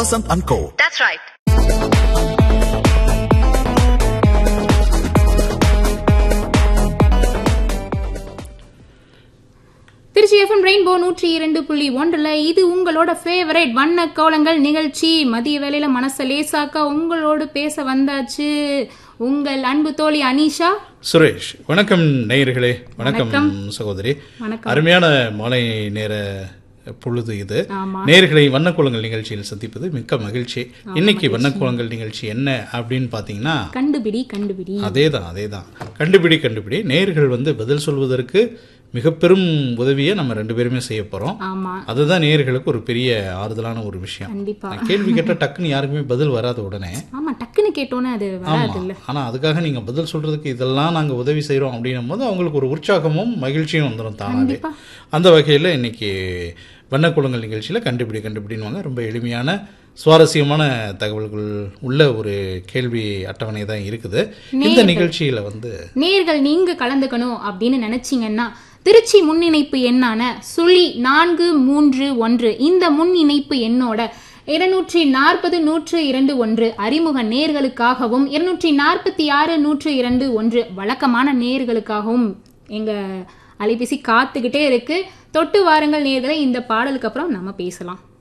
Vasant and Co. That's right. Trichy FM rainbow நூற்றி இரண்டு புள்ளி ஒன்றுல இது உங்களோட ஃபேவரட் வண்ண கோலங்கள் நிகழ்ச்சி மதிய வேளையில மனச லேசாக்கா உங்களோடு பேச வந்தாச்சு உங்கள் அன்பு தோழி அனிஷா சுரேஷ் வணக்கம் நேயர்களே வணக்கம் சகோதரி வணக்கம். அருமையான மாலை நேர பொழுது இது ஆமா. நேர்களை வண்ணக்கோலங்கள் நிகழ்ச்சியில் சந்திப்பது மிக்க மகிழ்ச்சி இன்னைக்கு வண்ணக்கோலங்கள் நிகழ்ச்சி என்ன அப்படின்னு பார்த்தீங்கன்னா கண்டுபிடி கண்டுபிடி அதேதான் அதேதான் கண்டுபிடி கண்டுபிடி நேர்கள் வந்து பதில் சொல்வதற்கு மிக பெரும் உதவியை நம்ம ரெண்டு பேருமே செய்ய போறோம் ஆமா அதுதான் நேர்களுக்கு ஒரு பெரிய ஆறுதலான ஒரு விஷயம் கண்டிப்பா நான் கேள்வி கேட்ட டக்குன்னு யாருக்குமே பதில் வராத உடனே ஆமா டக்குன்னு கேட்டோன்னே அது வராது இல்ல ஆமா ஆனா அதுக்காக நீங்க பதில் சொல்றதுக்கு இதெல்லாம் நாங்க உதவி செய்றோம் அப்படின்னும் போது அவங்களுக்கு ஒரு உற்சாகமும் மகிழ்ச்சியும் வந்துடும் தானாவே கண்டிப்பா. அந்த வகையில இன்னைக்கு வண்ணக்குளங்கள் நிகழ்ச்சியில கண்டுபிடி கண்டுபிடின்னுவாங்க ரொம்ப எளிமையான சுவாரஸ்யமான தகவல்கள் உள்ள ஒரு கேள்வி அட்டவணை தான் இருக்குது இந்த நிகழ்ச்சியில வந்து நேர்கள் நீங்க கலந்துக்கணும் அப்படின்னு நினைச்சீங்கன்னா திருச்சி முன்னிணைப்பு எண்ணான சுழி நான்கு மூன்று ஒன்று இந்த முன் இணைப்பு எண்ணோட இருநூற்றி நாற்பது நூற்று இரண்டு ஒன்று அறிமுக நேர்களுக்காகவும் இருநூற்றி நாற்பத்தி ஆறு நூற்று இரண்டு ஒன்று வழக்கமான நேர்களுக்காகவும் எங்க அலைபேசி காத்துக்கிட்டே இருக்கு தொட்டு வாருங்கள் நேர்களை இந்த பாடலுக்கு அப்புறம் நம்ம பேசலாம்